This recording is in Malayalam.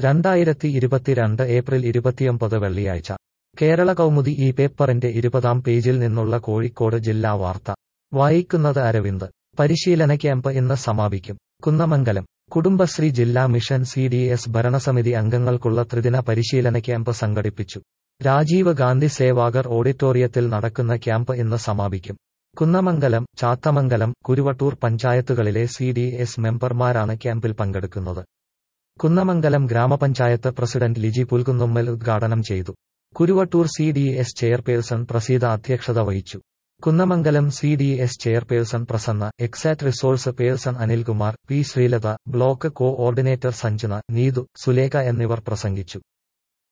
രണ്ടായിരത്തി ഇരുപത്തിരണ്ട് ഏപ്രിൽ ഇരുപത്തിയൊമ്പത് വെള്ളിയാഴ്ച കേരള കൗമുദി ഈ പേപ്പറിന്റെ ഇരുപതാം പേജിൽ നിന്നുള്ള കോഴിക്കോട് ജില്ലാ വാർത്ത വായിക്കുന്നത് അരവിന്ദ് പരിശീലന ക്യാമ്പ് ഇന്ന് സമാപിക്കും കുന്നമംഗലം കുടുംബശ്രീ ജില്ലാ മിഷൻ സി ഡി എസ് ഭരണസമിതി അംഗങ്ങൾക്കുള്ള ത്രിദിന പരിശീലന ക്യാമ്പ് സംഘടിപ്പിച്ചു രാജീവ് ഗാന്ധി സേവാഗർ ഓഡിറ്റോറിയത്തിൽ നടക്കുന്ന ക്യാമ്പ് ഇന്ന് സമാപിക്കും കുന്നമംഗലം ചാത്തമംഗലം കുരുവട്ടൂർ പഞ്ചായത്തുകളിലെ സി ഡി എസ് മെമ്പർമാരാണ് ക്യാമ്പിൽ പങ്കെടുക്കുന്നത് കുന്നമംഗലം ഗ്രാമപഞ്ചായത്ത് പ്രസിഡന്റ് ലിജി പുൽകുന്നുമ്മൽ ഉദ്ഘാടനം ചെയ്തു Kuruvattur C D S chairperson Praseetha അധ്യക്ഷത വഹിച്ചു Kunnamangalam C D S chairperson Prasanna എക്സാറ്റ് resource person Anilkumar P Sreelatha block coordinator Sanjana Neethu Sulekha എന്നിവർ പ്രസംഗിച്ചു